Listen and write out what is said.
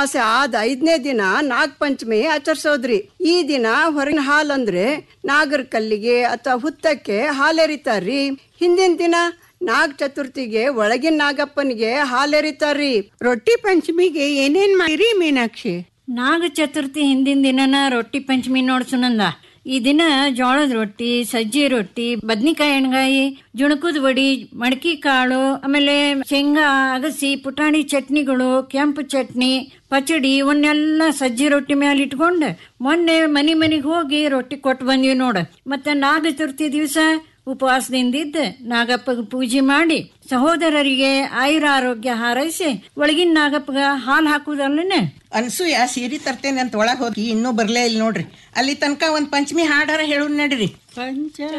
ಅಮಾವಾಸ್ಯೆ ಆದ ಐದನೇ ದಿನ ನಾಗ ಪಂಚಮಿ ಆಚರಿಸೋದ್ರಿ ಈ ದಿನ ಹೊರಗಿನ ಹಾಲಂದ್ರೆ ನಾಗರ ಕಲ್ಲಿಗೆ ಅಥವಾ ಹುತ್ತಕ್ಕೆ ಹಾಲೆರಿತಾರ್ರಿ ಹಿಂದಿನ ದಿನ ನಾಗ ಚತುರ್ಥಿಗೆ ಒಳಗಿನ ನಾಗಪ್ಪನಿಗೆ ಹಾಲೆರಿತಾರ್ರಿ ರೊಟ್ಟಿ ಪಂಚಮಿಗೆ ಏನೇನ್ ಮಾಡಿರಿ ಮೀನಾಕ್ಷಿ ನಾಗ ಚತುರ್ಥಿ ಹಿಂದಿನ ದಿನನ ರೊಟ್ಟಿ ಪಂಚಮಿ ನೋಡ್ ಸುನಂದ ಈ ದಿನ ಜೋಳದ ರೊಟ್ಟಿ ಸಜ್ಜಿ ರೊಟ್ಟಿ ಬದ್ನಿಕಾಯಿ ಎಣ್ಗಾಯಿ ಜುಣಕದ ವಡಿ ಮಡಕಿ ಕಾಳು ಆಮೇಲೆ ಶೇಂಗಾ ಅಗಸಿ ಪುಟಾಣಿ ಚಟ್ನಿಗಳು ಕೆಂಪು ಚಟ್ನಿ ಪಚಡಿ ಇವನ್ನೆಲ್ಲ ಸಜ್ಜಿ ರೊಟ್ಟಿ ಮೇಲೆ ಇಟ್ಕೊಂಡು ಮೊನ್ನೆ ಮನಿ ಮನಿಗೆ ಹೋಗಿ ರೊಟ್ಟಿ ಕೊಟ್ಟು ಬಂದ್ವಿ ನೋಡ ಮತ್ತೆ ನಾಗ ಚತುರ್ಥಿ ದಿವಸ ಉಪವಾಸದಿಂದಿದ್ದ ನಾಗಪ್ಪಗೆ ಪೂಜೆ ಮಾಡಿ ಸಹೋದರರಿಗೆ ಆಯುರ ಆರೋಗ್ಯ ಹಾರೈಸಿ ಒಳಗಿನ ನಾಗಪ್ಪಗ ಹಾಲು ಹಾಕುದಲ್ಲನೆ ಅನ್ಸೂಯ ಸೀರೆ ತರ್ತೇನೆ ಅಂತ ಒಳಗೆ ಹೋಗಿ ಇನ್ನೂ ಬರ್ಲೇ ಇಲ್ಲ ನೋಡ್ರಿ ಅಲ್ಲಿ ತನಕ ಒಂದ್ ಪಂಚಮಿ ಹಾಡಾರ ಹೇಳು ನಡ್ರಿ ಪಂಚ